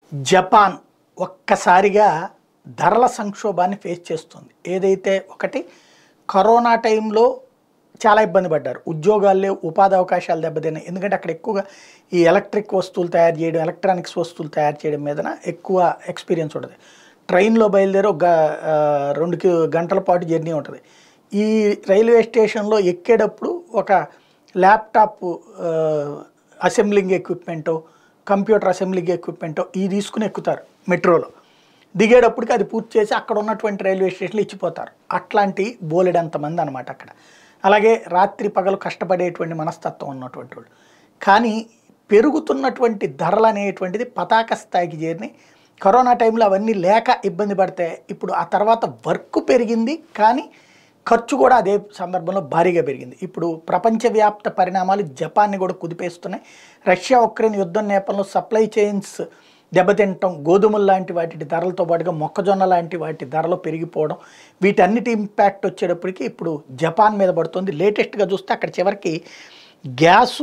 Japan ఒక్కసారిగా ధరల సంక్షోభాన్ని ఫేస్ చేస్తుంది ఏదైతే ఒకటి కరోనా టైంలో చాలా ఇబ్బంది పడ్డారు ఉద్యోగాలు లేవు ఉపాధి అవకాశాలు దెబ్బతిన్నాయి ఎందుకంటే అక్కడ ఎక్కువగా ఈ ఎలక్ట్రిక్ వస్తువులు తయారు చేయడం ఎలక్ట్రానిక్స్ వస్తువులు తయారు చేయడం మీదన ఎక్కువ ఎక్స్పీరియన్స్ ఉంటుంది ట్రైన్లో బయలుదేరి ఒక గ- ఆ, రెండు కి- గంటల పాటు జర్నీ ఉంటుంది ఈ రైల్వే స్టేషన్లో ఎక్కేటప్పుడు ఒక ల్యాప్టాప్ ఆ, అసెంబ్లింగ్ ఎక్విప్మెంటో కంప్యూటర్ అసెంబ్లింగ్ ఎక్విప్మెంటో ఇవి తీసుకుని ఎక్కుతారు మెట్రోలో దిగేటప్పటికి అది పూర్తి చేసి అక్కడ ఉన్నటువంటి రైల్వే స్టేషన్లు ఇచ్చిపోతారు అట్లాంటి బోలెడంత మంది అనమాట అక్కడ అలాగే రాత్రి పగలు కష్టపడేటువంటి మనస్తత్వం ఉన్నటువంటి వాళ్ళు కానీ పెరుగుతున్నటువంటి ధరలు అనేటువంటిది పతాక స్థాయికి చేరినాయి కరోనా టైంలో అవన్నీ లేక ఇబ్బంది పడితే ఇప్పుడు ఆ తర్వాత వర్క్ పెరిగింది కానీ ఖర్చు కూడా అదే సందర్భంలో భారీగా పెరిగింది ఇప్పుడు ప్రపంచవ్యాప్త పరిణామాలు జపాన్ని కూడా కుదిపేస్తున్నాయి రష్యా ఉక్రెయిన్ యుద్ధం నేపథ్యంలో సప్లై చైన్స్ దెబ్బతింటం గోధుమలు లాంటి వాటి ధరలతో పాటుగా మొక్కజొన్న లాంటి వాటి ధరలు పెరిగిపోవడం వీటన్నిటి ఇంపాక్ట్ వచ్చేటప్పటికి ఇప్పుడు జపాన్ మీద పడుతుంది లేటెస్ట్గా చూస్తే అక్కడ చివరికి గ్యాసు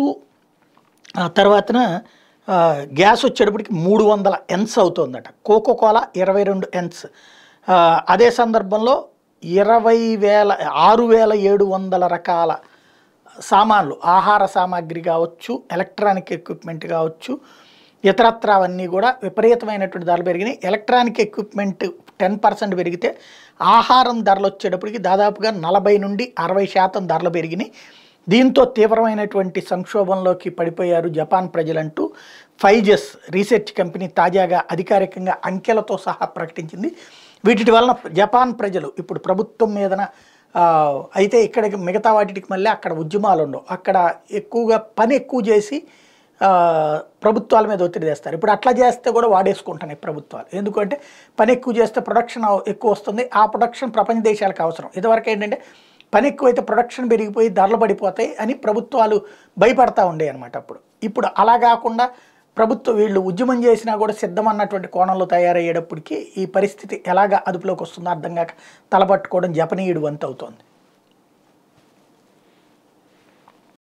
ఆ తర్వాతన ఆ, గ్యాస్ వచ్చేటప్పటికి మూడు వందల ఎన్స్ అవుతుందట కోకో కోలా ఇరవై రెండు ఎన్స్ ఆ, అదే సందర్భంలో ఇరవై వేల ఆరు వేల ఏడు వందల రకాల సామాన్లు ఆహార సామాగ్రి కావచ్చు ఎలక్ట్రానిక్ ఎక్విప్మెంట్ కావచ్చు ఇతరత్ర అవన్నీ కూడా విపరీతమైనటువంటి ధరలు పెరిగినాయి ఎలక్ట్రానిక్ ఎక్విప్మెంట్ టెన్ పర్సెంట్ పెరిగితే ఆహారం ధరలు వచ్చేటప్పటికి దాదాపుగా నలభై నుండి అరవై శాతం ధరలు పెరిగినాయి దీంతో తీవ్రమైనటువంటి సంక్షోభంలోకి పడిపోయారు జపాన్ ప్రజలంటూ ఫైజెస్ రీసెర్చ్ కంపెనీ తాజాగా అధికారికంగా అంకెలతో సహా ప్రకటించింది వీటి వలన జపాన్ ప్రజలు ఇప్పుడు ప్రభుత్వం మీదన ఆ, అయితే ఇక్కడ మిగతా వాటికి మళ్ళీ అక్కడ ఉద్యమాలు ఉండవు అక్కడ ఎక్కువగా పని ఎక్కువ చేసి ఆ, ప్రభుత్వాల మీద ఒత్తిడి తెస్తారు ఇప్పుడు అట్లా చేస్తే కూడా వాడేసుకుంటున్నాయి ప్రభుత్వాలు ఎందుకంటే పని ఎక్కువ చేస్తే ప్రొడక్షన్ ఎక్కువ వస్తుంది ఆ ప్రొడక్షన్ ప్రపంచ దేశాలకు అవసరం ఇదివరకు ఏంటంటే పని ఎక్కువైతే ప్రొడక్షన్ పెరిగిపోయి ధరలు పడిపోతాయి అని ప్రభుత్వాలు భయపడతా ఉండే అనమాట అప్పుడు ఇప్పుడు అలా కాకుండా ప్రభుత్వం వీళ్ళు ఉద్యమం చేసినా కూడా సిద్ధం అన్నటువంటి కోణంలో తయారయ్యేటప్పటికి ఈ పరిస్థితి ఎలాగ అదుపులోకి వస్తుందో అర్థం కాక తలపట్టుకోవడం జపనీయుడు వంతు అవుతోంది